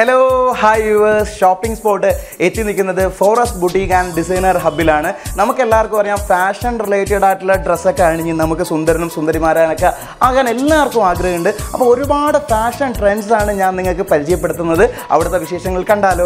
hello hi yours shopping spot എത്തി നിൽക്കുന്നത് forest boutique and designer ഹബിലാണ് നമുക്ക് എല്ലാവർക്കും അറിയാം ഫാഷൻ റിലേറ്റഡ് ആയിട്ടുള്ള ഡ്രസ്സൊക്കെ അണിഞ്ഞ് നമുക്ക് സുന്ദരനും സുന്ദരിമാരാനൊക്കെ ആകാൻ എല്ലാവർക്കും ആഗ്രഹമുണ്ട് അപ്പോൾ ഒരുപാട് ഫാഷൻ ട്രെൻഡ്സ് ആണ് ഞാൻ നിങ്ങൾക്ക് പരിചയപ്പെടുത്തുന്നത് അവിടുത്തെ വിശേഷങ്ങൾ കണ്ടാലോ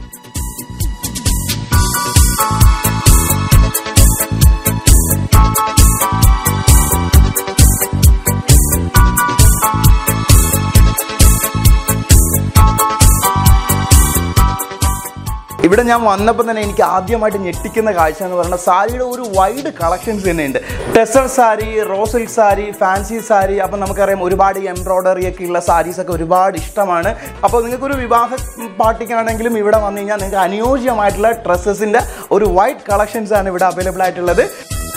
ഇവിടെ ഞാൻ വന്നപ്പോൾ തന്നെ എനിക്ക് ആദ്യമായിട്ട് ഞെട്ടിക്കുന്ന കാഴ്ച എന്ന് പറയുന്നത് സാരിയുടെ ഒരു വൈഡ് കളക്ഷൻസ് തന്നെയുണ്ട് tussar sari raw silk sari fancy sari അപ്പം നമുക്കറിയാം ഒരുപാട് എംബ്രോയ്ഡറി ഒക്കെ ഉള്ള സാരീസ് ഒക്കെ ഒരുപാട് ഇഷ്ടമാണ് അപ്പോൾ നിങ്ങൾക്കൊരു വിവാഹ പാർട്ടിക്കാണെങ്കിലും ഇവിടെ വന്നു കഴിഞ്ഞാൽ നിങ്ങൾക്ക് അനുയോജ്യമായിട്ടുള്ള ഡ്രസ്സസിൻ്റെ ഒരു വൈഡ് കളക്ഷൻസ് ആണ് ഇവിടെ അവൈലബിൾ ആയിട്ടുള്ളത്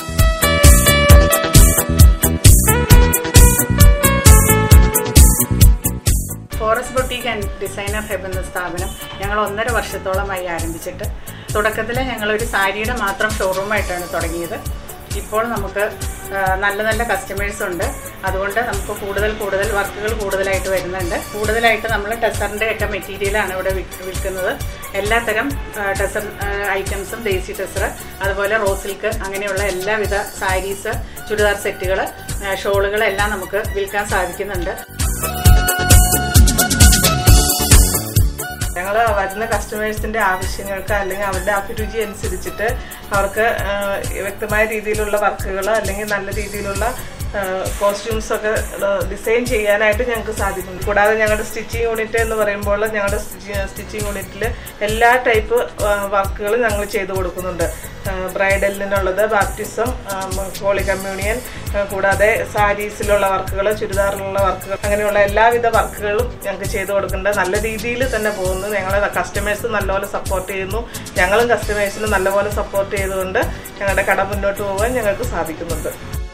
forest boutique and designer hub എന്ന സ്ഥാപനം ഞങ്ങൾ ഒന്നര വർഷത്തോളമായി ആരംഭിച്ചിട്ട് തുടക്കത്തിൽ ഞങ്ങളൊരു സാരിയുടെ മാത്രം ഷോറൂമായിട്ടാണ് തുടങ്ങിയത് ഇപ്പോൾ നമുക്ക് ആ, നല്ല നല്ല കസ്റ്റമേഴ്സ് ഉണ്ട് അതുകൊണ്ട് നമുക്ക് കൂടുതൽ കൂടുതൽ വർക്കുകൾ കൂടുതലായിട്ട് വരുന്നുണ്ട് കൂടുതലായിട്ട് നമ്മൾ ടെസറിൻ്റെ ഒക്കെ മെറ്റീരിയലാണ് ഇവിടെ വിൽ- വിൽക്കുന്നത് എല്ലാത്തരം ആ, ടെസർ ഐറ്റംസും ദേശി ടെസർ അതുപോലെ റോ സിൽക്ക് അങ്ങനെയുള്ള എല്ലാവിധ സാരീസ് ചുരിദാർ സെറ്റുകൾ ഷോളുകൾ എല്ലാം നമുക്ക് വിൽക്കാൻ സാധിക്കുന്നുണ്ട് ഞങ്ങൾ വരുന്ന കസ്റ്റമേഴ്സിന്റെ ആവശ്യങ്ങൾക്ക് അല്ലെങ്കിൽ അവരുടെ അഭിരുചി അനുസരിച്ചിട്ട് അവർക്ക് ആ, വ്യക്തമായ രീതിയിലുള്ള വർക്കുകൾ അല്ലെങ്കിൽ നല്ല രീതിയിലുള്ള കോസ്റ്റ്യൂംസ് ഒക്കെ ഡിസൈൻ ചെയ്യാനായിട്ട് ഞങ്ങൾക്ക് സാധിക്കും കൂടാതെ ഞങ്ങളുടെ സ്റ്റിച്ചിങ് യൂണിറ്റ് എന്ന് പറയുമ്പോൾ ഞങ്ങളുടെ സ്റ്റിച്ചിങ് യൂണിറ്റിൽ എല്ലാ ടൈപ്പ് വർക്കുകളും ഞങ്ങൾ ചെയ്തു കൊടുക്കുന്നുണ്ട് ബ്രൈഡലിനുള്ളത് ബാപ്റ്റിസം ഹോളി കമ്മ്യൂണിയൻ ആ, കൂടാതെ സാരീസിലുള്ള വർക്കുകൾ ചുരിദാറിലുള്ള വർക്കുകൾ അങ്ങനെയുള്ള എല്ലാവിധ വർക്കുകളും ഞങ്ങൾക്ക് ചെയ്തു കൊടുക്കുന്നുണ്ട് നല്ല രീതിയിൽ തന്നെ പോകുന്നു ഞങ്ങളെ കസ്റ്റമേഴ്സ് നല്ലപോലെ സപ്പോർട്ട് ചെയ്യുന്നു ഞങ്ങളും കസ്റ്റമേഴ്സിന് നല്ലപോലെ സപ്പോർട്ട് ചെയ്തുകൊണ്ട് ഞങ്ങളുടെ കട മുന്നോട്ട് പോകാൻ ഞങ്ങൾക്ക് സാധിക്കുന്നുണ്ട്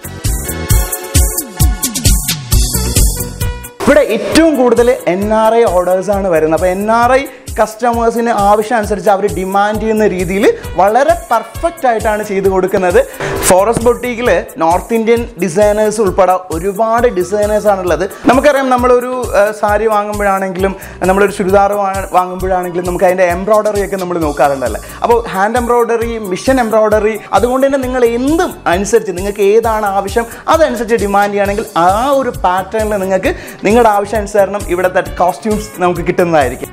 ഇവിടെ ഏറ്റവും കൂടുതൽ എൻ ആർ ഐ ഓർഡേഴ്സ് ആണ് വരുന്നത് അപ്പോൾ എൻ ആർ ഐ കസ്റ്റമേഴ്സിന് ആവശ്യം അനുസരിച്ച് അവർ ഡിമാൻഡ് ചെയ്യുന്ന രീതിയിൽ വളരെ പെർഫെക്റ്റ് ആയിട്ടാണ് ചെയ്തു കൊടുക്കുന്നത് ഫോറസ്റ്റ് ബൊട്ടീക്കിൽ നോർത്ത് ഇന്ത്യൻ ഡിസൈനേഴ്സ് ഉൾപ്പെടെ ഒരുപാട് ഡിസൈനേഴ്സ് ആണുള്ളത് നമുക്കറിയാം നമ്മളൊരു ആ, സാരി വാങ്ങുമ്പോഴാണെങ്കിലും നമ്മളൊരു ചുരിദാർ വാ- വാങ്ങുമ്പോഴാണെങ്കിലും നമുക്ക് അതിൻ്റെ എംബ്രോയ്ഡറി ഒക്കെ നമ്മൾ നോക്കാറുണ്ടല്ലേ അപ്പോൾ ഹാൻഡ് എംബ്രോയ്ഡറി മിഷൻ എംബ്രോയ്ഡറി അതുകൊണ്ട് തന്നെ നിങ്ങൾ എന്തും അനുസരിച്ച് നിങ്ങൾക്ക് ഏതാണ് ആവശ്യം അതനുസരിച്ച് ഡിമാൻഡ് ചെയ്യുകയാണെങ്കിൽ ആ ഒരു പാറ്റേണിൽ നിങ്ങൾക്ക് നിങ്ങളുടെ ആവശ്യാനുസരണം ഇവിടുത്തെ കോസ്റ്റ്യൂംസ് നമുക്ക് കിട്ടുന്നതായിരിക്കും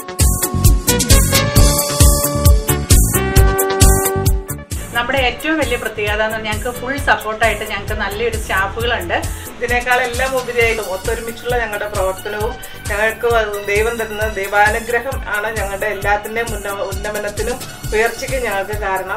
നമ്മുടെ ഏറ്റവും വലിയ പ്രത്യേകത എന്ന് പറഞ്ഞാൽ ഞങ്ങൾക്ക് ഫുൾ സപ്പോർട്ടായിട്ട് ഞങ്ങൾക്ക് നല്ലൊരു സ്റ്റാഫുകളുണ്ട് ഇതിനേക്കാളെല്ലാം ഉപരിയായിട്ടും ഒത്തൊരുമിച്ചുള്ള ഞങ്ങളുടെ പ്രവർത്തനവും ഞങ്ങൾക്ക് ദൈവം തരുന്ന ദൈവാനുഗ്രഹം ആണ് ഞങ്ങളുടെ എല്ലാത്തിൻ്റെയും ഉന്ന ഉന്നമനത്തിനും ഉയർച്ചയ്ക്കും ഞങ്ങൾക്ക് കാരണം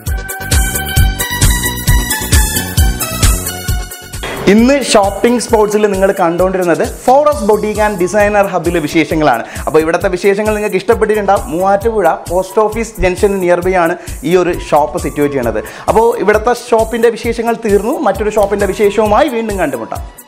ഇന്ന് ഷോപ്പിംഗ് സ്പോർട്സിൽ നിങ്ങൾ കണ്ടുകൊണ്ടിരുന്നത് ഫോറസ്റ്റ് ബൊട്ടീക്ക് ആൻഡ് ഡിസൈനർ ഹബിലെ വിശേഷങ്ങളാണ് അപ്പോൾ ഇവിടുത്തെ വിശേഷങ്ങൾ നിങ്ങൾക്ക് ഇഷ്ടപ്പെട്ടിട്ടുണ്ടാവും Muvattupuzha post office junction nearby ആണ് ഈ ഒരു ഷോപ്പ് സിറ്റുവേറ്റ് ചെയ്യണത് അപ്പോൾ ഇവിടുത്തെ ഷോപ്പിൻ്റെ വിശേഷങ്ങൾ തീർന്നു മറ്റൊരു ഷോപ്പിൻ്റെ വിശേഷവുമായി വീണ്ടും കണ്ടുമുട്ടാം